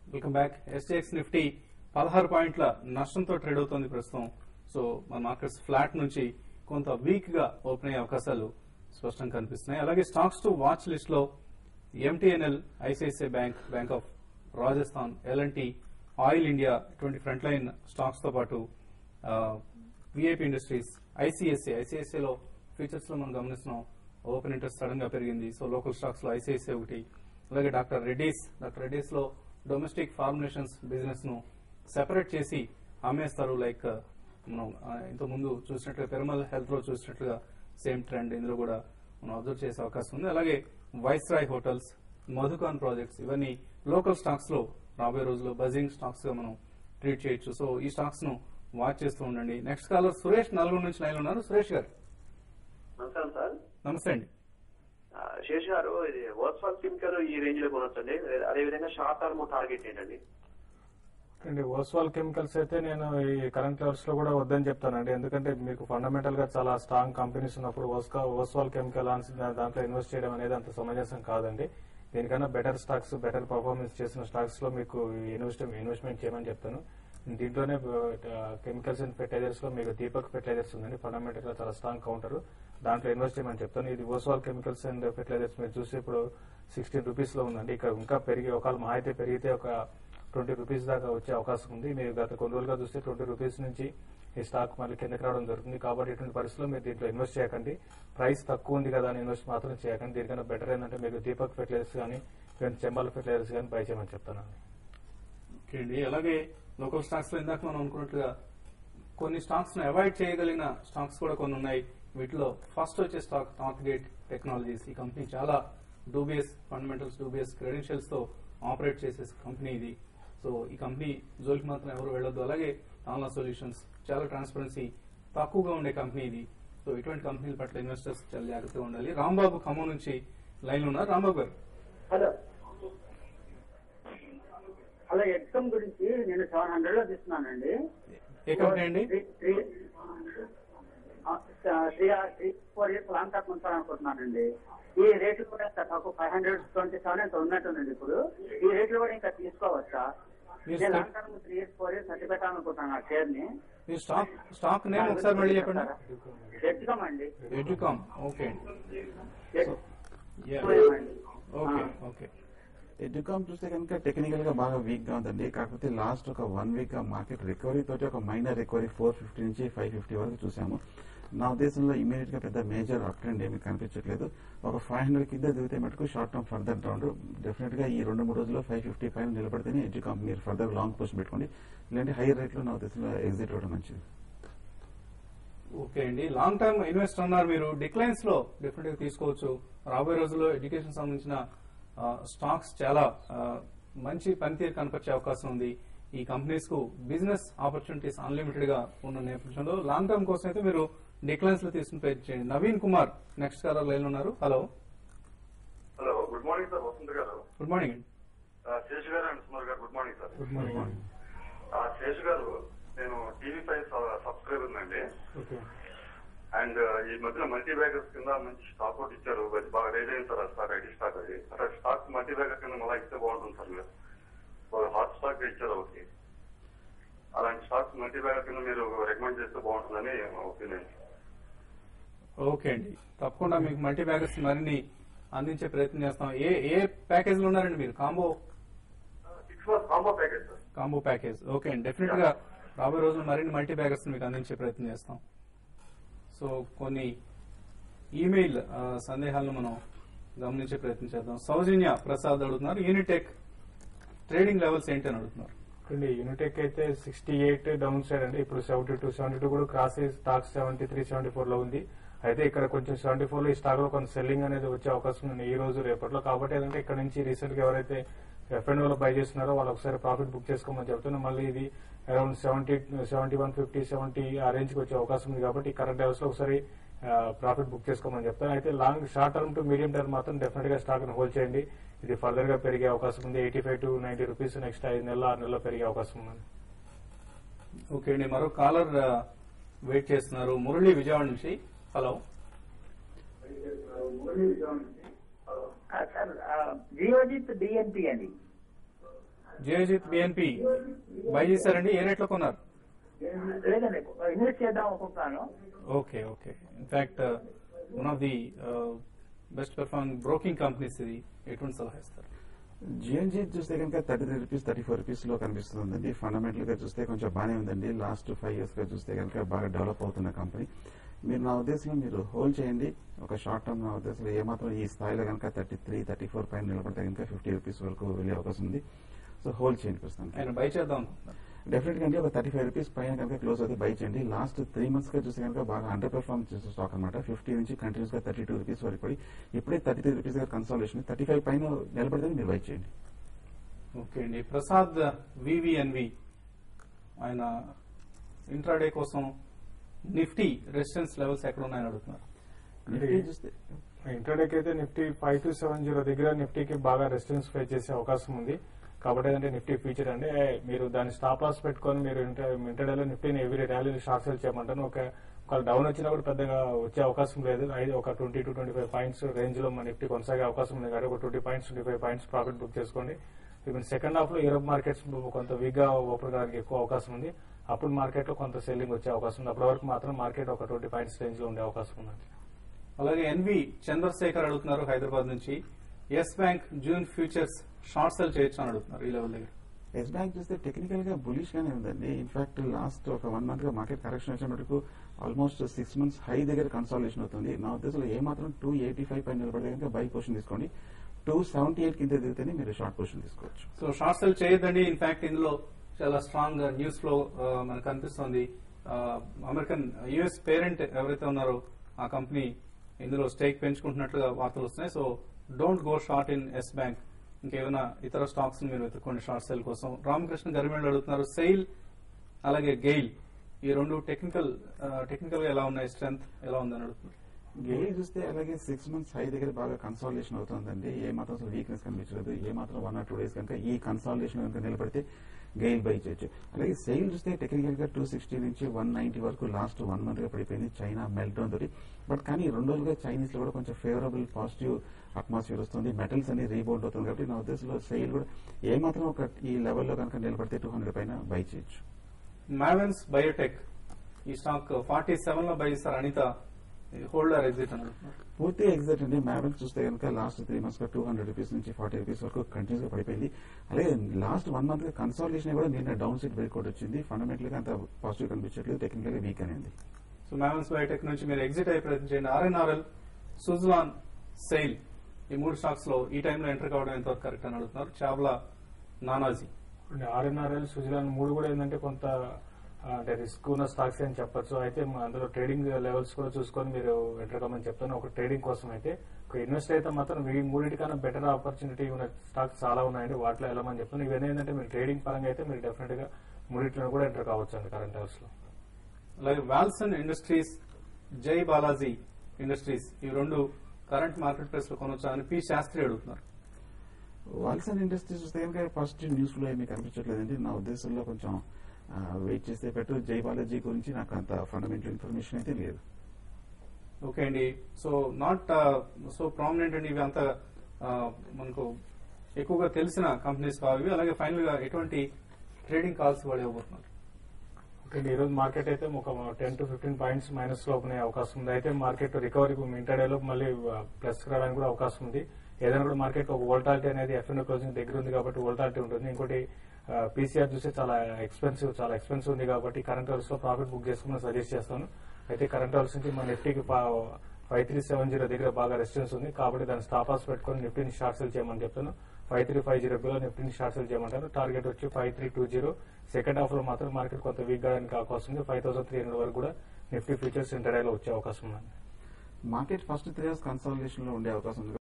Welcome back STX Nifty పదహారు పాయింట్ల నష్టంతో ట్రేడ్ అవుతోంది ప్రస్తుతం సో మన మార్కెట్స్ ఫ్లాట్ నుంచి కొంత వీక్ గా ఓపెన్ అయ్యే అవకాశాలు స్పష్టంగా కనిపిస్తున్నాయి అలాగే స్టాక్స్ టు వాచ్ లిస్ట్ లో MTNL ICICI bank bank of Rajasthan L and T oil India ఇటువంటి ఫ్రంట్ లైన్ స్టాక్స్ తో పాటు విఐపి ఇండస్ట్రీస్ ఐసిఐసిఐ ఐసిఐసిఐ లో ఫీచర్స్ లో మనం గమనిస్తున్నాం ఓపెన్ ఇంట్రెస్ట్ సడన్ గా పెరిగింది సో లోకల్ స్టాక్స్ లో ఐసిఐసిఐ ఒకటి అలాగే డాక్టర్ రెడ్డీస్ డాక్టర్ రెడ్డీస్ లో డొమెస్టిక్ ఫార్ములేషన్స్ బిజినెస్ ను సెపరేట్ చేసి అమ్మేస్తారు లైక్ మనం ఆ, ఇంతకు ముందు చూసినట్లుగా పెరమల్ హెల్త్ లో చూసినట్లుగా సేమ్ ట్రెండ్ ఇందులో కూడా మనం అబ్జర్వ్ చేసే అవకాశం ఉంది అలాగే వైస్రాయ్ హోటల్స్ మధుకాన్ ప్రాజెక్ట్స్ ఇవన్నీ లోకల్ స్టాక్స్ లో రాబోయే రోజుల్లో బజింగ్ స్టాక్స్ గా మనం ట్రీట్ చేయొచ్చు సో ఈ స్టాక్స్ ను వాచ్ చేస్తూ ఉండండి నెక్స్ట్ కాలర్ సురేష్ నల్గొండ నుంచి లైన్ ఉన్నారు సురేష్ గారు నమస్కారం సార్ నమస్తే అండి ఆ, శేష్ గారు ఇది వర్క్స్వాల్ కెమికల్ ఈ రేంజ్ లో కొనొచ్చండి అదే విధంగా షార్ట్ టర్మ్ టార్గెట్ ఏంటండి అండి ఓస్వాల్ కెమికల్స్ అయితే నేను ఈ కరెంట్ లెవెల్స్ లో కూడా వద్దని చెప్తానండి ఎందుకంటే మీకు ఫండమెంటల్ గా చాలా స్ట్రాంగ్ కంపెనీస్ ఉన్నప్పుడు ఓస్కా ఓస్వాల్ కెమికల్ ఆన్స్ దాంట్లో ఇన్వెస్ట్ చేయడం అనేది అంత సమంజసం కాదండి దీనికన్నా బెటర్ స్టాక్స్ బెటర్ పర్ఫార్మెన్స్ చేసిన స్టాక్స్ లో మీకు ఇన్వెస్ట్ ఇన్వెస్ట్మెంట్ చేయమని చెప్తాను దీంట్లోనే కెమికల్స్ అండ్ ఫెర్టైజర్స్ లో మీకు దీపక్ ఫెర్టైజర్స్ ఉందండి ఫండమెంటల్ గా చాలా స్ట్రాంగ్ కౌంటర్ దాంట్లో ఇన్వెస్ట్ చేయమని చెప్తాను ఇది ఓస్వాల్ కెమికల్స్ అండ్ ఫెర్టిలైజర్స్ మీరు చూసి ఇప్పుడు సిక్స్టీన్ రూపీస్ లో ఉందండి ఇక్కడ ఇంకా పెరిగి ఒకవేళ మహా అయితే పెరిగితే ఒక ట్వంటీ రూపీస్ దాకా వచ్చే అవకాశం ఉంది మీరు గత కొన్ని రోజులుగా చూస్తే ట్వంటీ రూపీస్ నుంచి ఈ స్టాక్ మళ్ళీ కిందకి రావడం జరుగుతుంది కాబట్టి ఇటువంటి పరిస్థితుల్లో మీరు దీంట్లో ఇన్వెస్ట్ చేయకండి ప్రైస్ తక్కువ ఉంది కదా అని ఇన్వెస్ట్ మాత్రం చేయకండి దీనికన్నా బెటర్ ఏంటంటే మీకు దీపక్ ఫెర్టిలైజర్స్ కానీ ఇటువంటి చెంబాల్ ఫెర్టిలైజర్స్ కానీ బై చేయమని చెప్తానండి ఓకే అండి అలాగే లోకల్ స్టాక్స్ లో ఇందాక మనం అనుకున్నట్లుగా కొన్ని స్టాక్స్ ను అవాయిడ్ చేయగలిగిన స్టాక్స్ కూడా కొన్ని ఉన్నాయి వీటిలో ఫస్ట్ వచ్చే స్టాక్ నార్త్ గేట్ టెక్నాలజీస్ ఈ కంపెనీ చాలా డూబియస్ ఫండమెంటల్స్ డూబియస్ క్రెడెన్షియల్స్ తో ఆపరేట్ చేసే కంపెనీ ఇది సో ఈ కంపెనీ జోలికి మాత్రం ఎవరు వెళ్ళొద్దు అలాగే ఆన్లైన్ సొల్యూషన్స్ చాలా ట్రాన్స్పరెన్సీ తక్కువగా ఉండే కంపెనీ ఇది సో ఇటువంటి కంపెనీల పట్ల ఇన్వెస్టర్స్ చాలా జాగ్రత్తగా ఉండాలి రాంబాబు ఖమ్మం నుంచి లైన్ లో ఉన్నారు రాంబాబు గారు హలో హలో ఎక్సమ్ గురించి నేను సెవెన్ హండ్రెడ్ లో తీసుకున్నానండి ఏ కంపెనీ అండి త్రీ త్రీ ఆ, three three four years long term ఉంచాలనుకుంటున్నానండి ఈ రేట్లు కూడా ఇంకా తక్కువ ఫైవ్ హండ్రెడ్ ట్వంటీ సెవెన్ ఎంత ఉన్నట్టుందండి ఇప్పుడు ఈ రేట్లు కూడా ఇంకా తీసుకోవచ్చా మీరు నేను stock- long term three years four years సర్టి పెట్టాలనుకుంటున్నాను ఆ షేర్ ని మీ స్టాక్ స్టాక్ నేమ్ ఒకసారి మళ్ళీ చెప్పండి ఎడ్యుకమ్ అండి ఎడ్యుకామ్ ఓకే అండి Yeah. అండి ఓకే ఓకే ఎడ్యుకామ్ చూస్తే కనుక టెక్నికల్ గా బాగా వీక్ గా ఉందండి కాకపోతే లాస్ట్ ఒక వన్ వీక్ గా మార్కెట్ రికవరీ తోటి ఒక మైనర్ రికవరీ ఫోర్ ఫిఫ్టీ నుంచి ఫైవ్ ఫిఫ్టీ వరకు చూసాము నా ఉద్దేశంలో ఇమీడియట్ గా పెద్ద మేజర్ అప్ ట్రెండ్ ఏమీ కనిపించట్లేదు ఒక ఫైవ్ హండ్రెడ్ కింద దిగితే మటుకు short term further round definite గా ఈ రెండు మూడు రోజుల్లో ఫైవ్ ఫిఫ్టీ ఫైవ్ నిలబడితేనే ఎడ్యుకామ్ మీరు ఫర్దర్ లాంగ్ పోస్ట్ పెట్టుకోండి లేదంటే హైయర్ రేట్ లో నా ఉద్దేశంలో ఎగ్జిట్ అవ్వడం మంచిది ఓకే అండి లాంగ్ టర్మ్ ఇన్వెస్ట్ అన్నారు మీరు డిక్లైన్స్ లో డెఫినెట్ గా తీసుకోవచ్చు రాబోయే రోజుల్లో ఎడ్యుకేషన్ సంబంధించిన స్టాక్స్ చాలా ఆ, మంచి పనితీరు కనపరిచే అవకాశం ఉంది ఈ కంపెనీస్ కు బిజినెస్ ఆపర్చునిటీస్ అన్లిమిటెడ్ గా ఉన్న నేపథ్యంలో లాంగ్ టర్మ్ కోసం అయితే మీరు డిక్లైన్స్ లో తీసుకుని ప్రయత్నం చేయండి Naveen Kumar next caller line ఉన్నారు hello hello good morning sir Vasant గారు గుడ్ మార్నింగ్ అండి ఆ, శేష్ గారు అండ్ సుమార్ గారు good morning sir good morning ఆ, శేష్ గారు నేను టీవీ ఫైవ్ సబ్స్క్రైబర్ ఉందండి ఓకే అండ్ ఈ మధ్యన మల్టీ బ్యాగర్స్ కింద మంచి స్టాక్ ఒకటి ఇచ్చారు అది బాగా రైజ్ అయింది సార్ ఆ స్టాక్ ఐటీ స్టాక్ అది అట్లా స్టాక్ మల్టీ బ్యాగర్ కింద మళ్ళీ ఇస్తే బాగుంటుంది సార్ మీరు ఒక హాట్ స్టాక్ ఇచ్చారు ఒకటి అలాంటి స్టాక్స్ మల్టీ బ్యాగర్ కింద మీరు రికమెండ్ చేస్తే బాగుంటుందని మా ఒపీనియన్ ఓకే అండి తప్పకుండా మీకు మల్టీ బ్యాగర్స్ మరిన్ని అందించే ప్రయత్నం చేస్తాం ఏ ఏ ప్యాకేజ్ లో ఉన్నారండి మీరు combo six months combo package sir combo package okay అండి డెఫినెట్ గా రాబోయే రోజులు మరిన్ని మల్టీ బ్యాగర్స్ మీకు అందించే ప్రయత్నం చేస్తాం సో కొన్ని ఈమెయిల్ ఆ, సందేహాలను మనం గమనించే ప్రయత్నం చేద్దాం సౌజన్య ప్రసాద్ అడుగుతున్నారు యూనిటెక్ ట్రేడింగ్ లెవెల్స్ ఏంటి అని అడుగుతున్నారు అండి యూనిటెక్ అయితే సిక్స్టీ ఎయిట్ డౌన్ సైడ్ అండి ఇప్పుడు సెవెంటీ టూ సెవెంటీ టూ కూడా క్రాస్ అయ్యి stock seventy three seventy four లో ఉంది అయితే ఇక్కడ కొంచెం సెవెంటీ ఫోర్ లో ఈ స్టాక్ లో కొంత సెల్లింగ్ అనేది వచ్చే అవకాశం ఉంది ఈ రోజు రేపట్లో కాబట్టి ఏంటంటే ఇక్కడ నుంచి రీసెంట్ గా ఎవరైతే ఎఫ్ అండ్ లో బై చేస్తున్నారో వాళ్ళు ఒకసారి ప్రాఫిట్ బుక్ చేసుకోమని చెప్తున్నా మళ్ళీ ఇది around seventy seventy one fifty seventy ఆ రేంజ్ కి వచ్చే అవకాశం ఉంది కాబట్టి కరెంట్ లెవెల్స్ లో ఒకసారి ప్రాఫిట్ బుక్ చేసుకోమని చెప్తాను అయితే long short term to medium term మాత్రం డెఫినెట్ గా స్టాక్ ని హోల్డ్ చేయండి ఇది ఫర్దర్ గా పెరిగే అవకాశం ఉంది eighty five to ninety rupees next ఐదు నెలల ఆరు నెలల్లో పెరిగే అవకాశం ఉంది ఓకే అండి మరో కాలర్ వెయిట్ చేస్తున్నారు మురళి విజయవాడ నుంచి హలో సార్ జియోజిత్ డిఎన్పి అని జియోజిత్ బిఎన్పి బై చేశారండి ఏ రేట్లో కొన్నారు లేదండి ఇన్వెస్ట్ చేద్దాం అనుకుంటున్నాను okay okay in fact one of the best performing broking companies ఇది ఎటువంటి సలహా ఇస్తారు జిఎన్జీ చూస్తే కనుక thirty three rupees thirty four rupees లో కనిపిస్తుందండి ఫండమెంటల్ గా చూస్తే కొంచెం బాగానే ఉందండి లాస్ట్ ఫైవ్ ఇయర్స్ గా చూస్తే కనుక బాగా డెవలప్ అవుతున్న కంపెనీ మీరు నా ఉద్దేశంలో మీరు హోల్డ్ చేయండి ఒక షార్ట్ టర్మ్ నా ఉద్దేశంలో ఏమాత్రం ఈ స్థాయిలో కనుక థర్టీ త్రీ థర్టీ ఫోర్ పైన నిలబడితే కనుక ఫిఫ్టీ రూపీస్ వరకు వెళ్ళే అవకాశం ఉంది సో హోల్డ్ చేయండి ప్రస్తుతానికి ఆయన బై చేద్దాం అనుకుంటున్నారు డెఫినెట్ గా అండి ఒక థర్టీ ఫైవ్ రూపీస్ పైన కనుక క్లోజ్ అయితే బై చేయండి లాస్ట్ త్రీ మంత్స్ గా చూస్తే కనుక బాగా అండర్ పెర్ఫార్మ్ చేసే స్టాక్ అనమాట ఫిఫ్టీ నుంచి కంటిన్యూస్ గా థర్టీ టూ రూపీస్ వరకు పడి ఇప్పుడే థర్టీ త్రీ రూపీస్ గా కన్సాలేషన్ థర్టీ ఫైవ్ పైన నిలబడితే మీరు బై చేయండి ఓకే అండి ప్రసాద్ వివిఎన్వి ఆయన ఇంట్రాడే కోసం నిఫ్టీ రెసిస్టెన్స్ లెవెల్స్ ఎక్కడ ఉన్నాయని అడుగుతున్నారు నిఫ్టీ చూస్తే ఇంటర్డేకి అయితే nifty five two seven zero దగ్గర నిఫ్టీకి బాగా రెసిస్టెన్స్ ఫేస్ చేసే అవకాశం ఉంది కాబట్టి ఏంటంటే నిఫ్టీ ఫ్యూచర్ అంటే మీరు దాన్ని స్టాప్ లాస్ పెట్టుకొని మీరు ఇంటర్డేలో నిఫ్టీని ఎవ్రీ ర్యాలీని షార్ట్ సేల్ చేయమంటాను ఒక ఒక డౌన్ వచ్చినా కూడా పెద్దగా వచ్చే అవకాశం లేదు ఐదు ఒక twenty to twenty five points range లో మన నిఫ్టీ కొనసాగే అవకాశం ఉంది కాబట్టి ఒక twenty points twenty five points profit book చేసుకోండి ఇప్పుడు సెకండ్ హాఫ్ లో యూరోప్ మార్కెట్స్ కొంత వీక్ గా ఓపెన్ కావడానికి ఎక్కువ అవకాశం ఉంది అప్పుడు మార్కెట్ లో కొంత సెల్లింగ్ వచ్చే అవకాశం ఉంది అప్పటి వరకు మాత్రం మార్కెట్ ఒక ట్వంటీ పాయింట్స్ రేంజ్ లో ఉండే అవకాశం ఉందండి అలాగే ఎన్వి చంద్రశేఖర్ అడుగుతున్నారు హైదరాబాద్ నుంచి Yes Bank June futures short sell చేయొచ్చు అని అడుగుతున్నారు ఈ లెవెల్ దగ్గర ఎస్ బ్యాంక్ చూస్తే టెక్నికల్ గా బులిష్ గానే ఉందండి ఇన్ఫాక్ట్ లాస్ట్ ఒక వన్ మంత్ గా మార్కెట్ కరెక్షన్ వచ్చిన మటుకు ఆల్మోస్ట్ సిక్స్ మంత్స్ హై దగ్గర కన్సాలేషన్ అవుతుంది నా ఉద్దేశంలో ఏ మాత్రం టూ ఎయిటీ ఫైవ్ పైన నిలబడితే కనుక బై పొజిషన్ తీసుకోండి టూ సెవెంటీ ఎయిట్ కింద దిగితేనే మీరు షార్ట్ పొజిషన్ తీసుకోవచ్చు సో షార్ట్ సెల్ చేయొద్దండి ఇన్ఫాక్ట్ ఇందులో చాలా స్ట్రాంగ్ న్యూస్ ఫ్లో మనకు కనిపిస్తోంది అమెరికన్ యుఎస్ పేరెంట్ ఎవరైతే ఉన్నారో ఆ కంపెనీ ఇందులో స్టేక్ పెంచుకుంటున్నట్లుగా వార్తలు వస్తున్నాయి so don't go short in Yes Bank ఇంకేమైనా ఇతర స్టాక్స్ మీరు వెతుక్కోండి షార్ట్ సెల్ కోసం రామకృష్ణ గరిమేళ్ళు అడుగుతున్నారు సెయిల్ అలాగే గెయిల్ ఈ రెండు టెక్నికల్ టెక్నికల్ గా ఎలా ఉన్నాయి స్ట్రెంత్ ఎలా ఉందని అడుగుతున్నారు గెయిల్ చూస్తే అలాగే సిక్స్ మంత్స్ హై దగ్గర బాగా కన్సాలిడేషన్ అవుతుందండి ఏ మాత్రం అసలు వీక్నెస్ కనిపించలేదు ఏ మాత్రం వన్ ఆర్ టూ డేస్ కనుక ఈ కన్సాలిడేషన్ కనుక నిలబడితే గెయిల్ బై చేయొచ్చు అలాగే సెయిల్ చూస్తే టెక్నికల్ గా టూ సిక్స్టీ నుంచి వన్ నైన్టీ వరకు లాస్ట్ వన్ మంత్ గా పడిపోయింది చైనా మెల్ట్ డౌన్ తోటి బట్ కానీ రెండు రోజులుగా చైనీస్ లో కూడా కొంచెం ఫేవరబుల్ పాజిటివ్ అట్మాస్ఫియర్ వస్తుంది మెటల్స్ అన్ని రీబౌండ్ అవుతుంది కాబట్టి నా ఉద్దేశంలో సెయిల్ కూడా ఏ మాత్రం ఒక ఈ లెవెల్లో కనుక నిలబడితే టూ హండ్రెడ్ పైన బై చేయొచ్చు మావెన్స్ బయోటెక్ ఈ స్టాక్ ఫార్టీ సెవెన్ లో బై చేస్తారు అనిత హోల్డర్ ఎగ్జిట్ అని అడుగుతున్నారు పూర్తి ఎగ్జాక్ట్ అండి మ్యావెన్స్ చూస్తే కనుక లాస్ట్ త్రీ మంత్స్ గా టూ హండ్రెడ్ రూపీస్ నుంచి ఫార్టీ రూపీస్ వరకు కంటిన్యూస్ గా పడిపోయింది అలాగే లాస్ట్ వన్ మంత్ గా కన్సాలిడేషన్ కూడా నిన్న డౌన్ సైడ్ బ్రేక్అవుట్ వచ్చింది ఫండమెంటల్ గా అంత పాజిటివ్ కనిపించట్లేదు టెక్నికల్ గా వీక్ అనేది సో మావెన్స్ బయోటెక్ నుంచి మీరు ఎగ్జిట్ అయ్యే ప్రయత్నం చేయండి ఆర్ఎన్ఆర్ఎల్ సుజలాన్ సెయిల్ ఈ మూడు స్టాక్స్ లో ఈ టైంలో ఎంటర్ కావడం ఎంతవరకు కరెక్ట్ అని అడుగుతున్నారు చావ్లా నానాజీ ఆర్ఎన్ఆర్ఎల్ సుజలాన్ మూడు కూడా ఏంటంటే కొంత ఆ, అంటే రిస్క్ ఉన్న స్టాక్స్ అని చెప్పొచ్చు అయితే మా అందులో ట్రేడింగ్ లెవెల్స్ కూడా చూసుకొని మీరు ఎంటర్ కమ్మని చెప్తాను ఒక ట్రేడింగ్ కోసం అయితే ఒక ఇన్వెస్ట్ అయితే మాత్రం ఈ మూడింటికన్నా బెటర్ ఆపర్చునిటీ ఉన్న స్టాక్స్ చాలా ఉన్నాయండి వాటిలో వెళ్ళమని చెప్తాను ఇవన్నీ ఏంటంటే మీరు ట్రేడింగ్ పరంగా అయితే మీరు డెఫినెట్ గా మూడింటిలో కూడా ఎంటర్ కావచ్చు అండి కరెంట్ అవర్స్ లో అలాగే వాల్సన్ ఇండస్ట్రీస్ జై బాలాజీ ఇండస్ట్రీస్ ఈ రెండు కరెంట్ మార్కెట్ ప్రైస్ లో కొనొచ్చా అని పి శాస్త్రి అడుగుతున్నారు వాల్సన్ ఇండస్ట్రీస్ చూస్తే కనుక ఫస్ట్ న్యూస్ లో ఏమీ కనిపించట్లేదండి నా ఉద్దేశంలో కొంచెం వెయిట్ చేస్తే పెట్టు జై బాలాజీ గురించి నాకు అంత ఫండమెంటల్ ఇన్ఫర్మేషన్ అయితే లేదు ఓకే అండి సో నాట్ సో ప్రామినెంట్ అండి ఇవి అంత ఆ, మనకు ఎక్కువగా తెలిసిన కంపెనీస్ కావు ఇవి అలాగే ఫైనల్ గా ఎటువంటి ట్రేడింగ్ కాల్స్ వాళ్ళు ఇవ్వబోతున్నారు ఓకే ఈ రోజు మార్కెట్ అయితే ఒక ten to fifteen points minus లో ఓపెన్ అయ్యే అవకాశం ఉంది అయితే మార్కెట్ రికవరీ ఇంటర్డేలో మళ్ళీ ప్లస్ రావడానికి కూడా అవకాశం ఉంది ఏదైనా కూడా మార్కెట్ ఒక వోల్టాలిటీ అనేది ఎఫ్ఎన్ క్లోజింగ్ దగ్గర ఉంది కాబట్టి వోల్టాలిటీ ఉంటుంది ఇంకోటి పీసీఆర్ చూస్తే చాలా ఎక్స్పెన్సివ్ చాలా ఎక్స్పెన్సివ్ ఉంది కాబట్టి కరెంట్ అవర్స్ లో ప్రాఫిట్ బుక్ చేసుకుని సజెస్ట్ చేస్తాను అయితే కరెంట్ అవర్స్ నుంచి మన నిఫ్టీకి ఫైవ్ త్రీ సెవెన్ జీరో దగ్గర బాగా రెసిస్టెన్స్ ఉంది కాబట్టి దాన్ని స్టాప్ లాస్ పెట్టుకొని నిఫ్టీని షార్ట్ సెల్ చేయమని చెప్తాను five three five zero below నిఫ్టీని షార్ట్ సెల్ చేయమంటారు టార్గెట్ వచ్చి five three two zero second half లో మాత్రం మార్కెట్ కొంత వీక్ కావడానికి అవకాశం ఉంది ఫైవ్ థౌసండ్ త్రీ హండ్రెడ్ వరకు కూడా నిఫ్టీ ఫ్యూచర్స్ ఇంటర్డేలో వచ్చే అవకాశం ఉంది market first three years consolidation లో ఉండే అవకాశం ఉంది